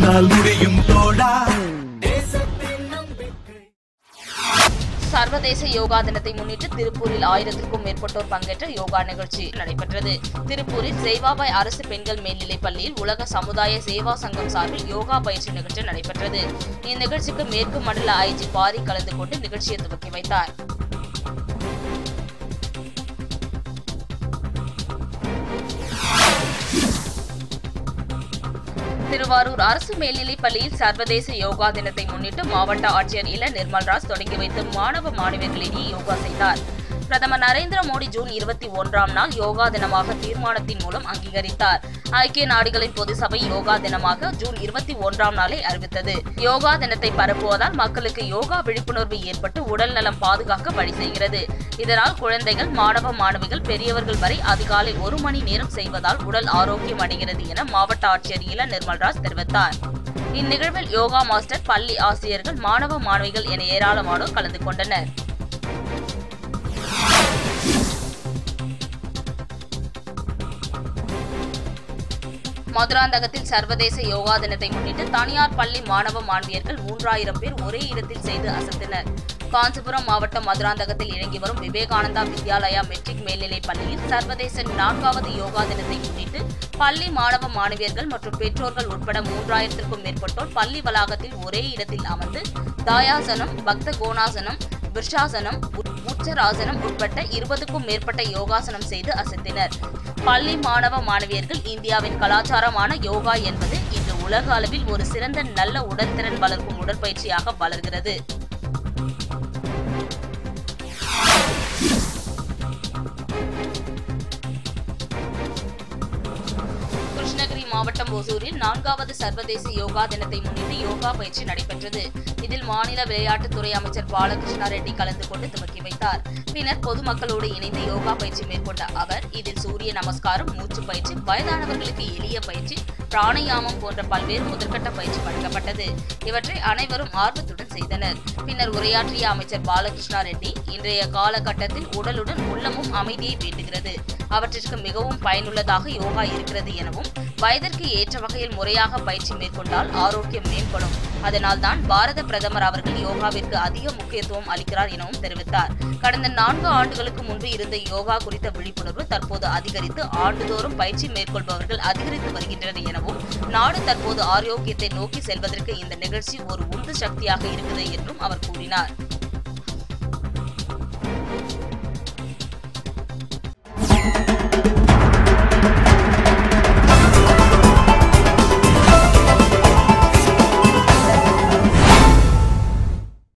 உன்னால் முடியும் தோழா சர்வதேச யோகா தினத்தை முன்னிட்டு திருப்பூரில் ஆயிரத்திற்கும் மேற்பட்டோர் பங்கேற்ற யோகா நிகழ்ச்சி நடைபெற்றது திருப்பூரில் சேவாபாய் அரசு பெண்கள் மேல்நிலைப் பள்ளியில் உலக சமுதாய சேவா சங்கம் சார்பில் யோகா பயிற்சி நிகழ்ச்சி நடைபெற்றது இந்நிகழ்ச்சிக்கு மேற்கு மண்டல ஐஜி பாரி கலந்து கொண்டு நிகழ்ச்சியை துவக்கி வைத்தார் திருவாரூர் அரசு மேல்நிலைப் பள்ளியில் சர்வதேச யோகா தினத்தை முன்னிட்டு மாவட்ட ஆட்சியர் இள நிர்மல்ராஜ் தொடங்கி வைத்து மாணவ மாணவியர்களிடையே யோகா செய்தார் பிரதமர் நரேந்திர மோடி ஜூன் இருபத்தி ஒன்றாம் நாள் யோகா தினமாக தீர்மானத்தின் மூலம் அங்கீகரித்தார் ஐக்கிய நாடுகளின் பொது சபை யோகா தினமாக ஜூன் இருபத்தி ஒன்றாம் நாளை அறிவித்தது யோகா தினத்தை பரப்புவதால் மக்களுக்கு யோகா விழிப்புணர்வு ஏற்பட்டு உடல் நலம் பாதுகாக்க வழி செய்கிறது இதனால் குழந்தைகள் மாணவ மாணவிகள் பெரியவர்கள் வரை அதிகாலை ஒரு மணி நேரம் செய்வதால் உடல் ஆரோக்கியம் அடைகிறது என மாவட்ட ஆட்சியர் இள நிர்மல்ராஜ் தெரிவித்தார் இந்நிகழ்வில் யோகா மாஸ்டர் பள்ளி ஆசிரியர்கள் மாணவ மாணவிகள் என ஏராளமானோர் கலந்து கொண்டனர் மதுராந்தகத்தில் சர்வதேச யோகா தினத்தை முன்னிட்டு தனியார் பள்ளி மாணவ மாணவியர்கள் மூன்றாயிரம் பேர் ஒரே இடத்தில் செய்து அசத்தினர் காஞ்சிபுரம் மாவட்டம் மதுராந்தகத்தில் இயங்கி வரும் விவேகானந்தா வித்யாலயா மெட்ரிக் மேல்நிலைப் பள்ளியில் சர்வதேச நான்காவது யோகா தினத்தை முன்னிட்டு பள்ளி மாணவ மாணவியர்கள் மற்றும் பெற்றோர்கள் உட்பட மூன்றாயிரத்திற்கும் மேற்பட்டோர் பள்ளி வளாகத்தில் ஒரே இடத்தில் அமர்ந்து தாயாசனம் பக்த கோணாசனம் விருஷாசனம் உச்சராசனம் உட்பட்ட இருபதுக்கும் மேற்பட்ட யோகாசனம் செய்து அசத்தினர் பள்ளி மாணவ மாணவியர்கள் இந்தியாவின் கலாச்சாரமான யோகா என்பது இன்று உலக அளவில் ஒரு சிறந்த நல்ல உடல்திறன் வளர்க்கும் உடற்பயிற்சியாக வளர்கிறது கிருஷ்ணகிரி மாவட்டம் ஒசூரில் நான்காவது சர்வதேச யோகா தினத்தை முன்னிட்டு யோகா பயிற்சி நடைபெற்றது இதில் மாநில விளையாட்டுத்துறை அமைச்சர் பாலகிருஷ்ணா ரெட்டி கலந்து கொண்டு துவக்கி வைத்தார் பின்னர் பொதுமக்களோடு இணைந்து யோகா பயிற்சி மேற்கொண்ட அவர் இதில் சூரிய நமஸ்காரம் மூச்சு பயிற்சி வயதானவர்களுக்கு எளிய பயிற்சி பிராணயாமம் போன்ற பல்வேறு முதற்கட்ட பயிற்சி வழங்கப்பட்டது இவற்றை அனைவரும் ஆர்வத்துடன் செய்தனர் பின்னர் உரையாற்றிய அமைச்சர் பாலகிருஷ்ணா ரெட்டி இன்றைய காலகட்டத்தில் உடலுடன் உள்ளமும் அமைதியை வேண்டுகிறது அவற்றிற்கு மிகவும் பயனுள்ளதாக யோகா இருக்கிறது எனவும் வயதிற்கு ஏற்ற வகையில் முறையாக பயிற்சி மேற்கொண்டால் ஆரோக்கியம் மேம்படும் அதனால்தான் பாரத பிரதமர் அவர்கள் யோகாவிற்கு அதிக முக்கியத்துவம் அளிக்கிறார் எனவும் தெரிவித்தார் கடந்த நான்கு ஆண்டுகளுக்கு முன்பு இருந்த யோகா குறித்த விழிப்புணர்வு தற்போது அதிகரித்து ஆண்டுதோறும் பயிற்சி மேற்கொள்பவர்கள் அதிகரித்து வருகின்றனர் எனவும் நாடு தற்போது ஆரோக்கியத்தை நோக்கி செல்வதற்கு இந்த நிகழ்ச்சி ஒரு உந்து சக்தியாக இருக்குது என்றும் அவர் கூறினார்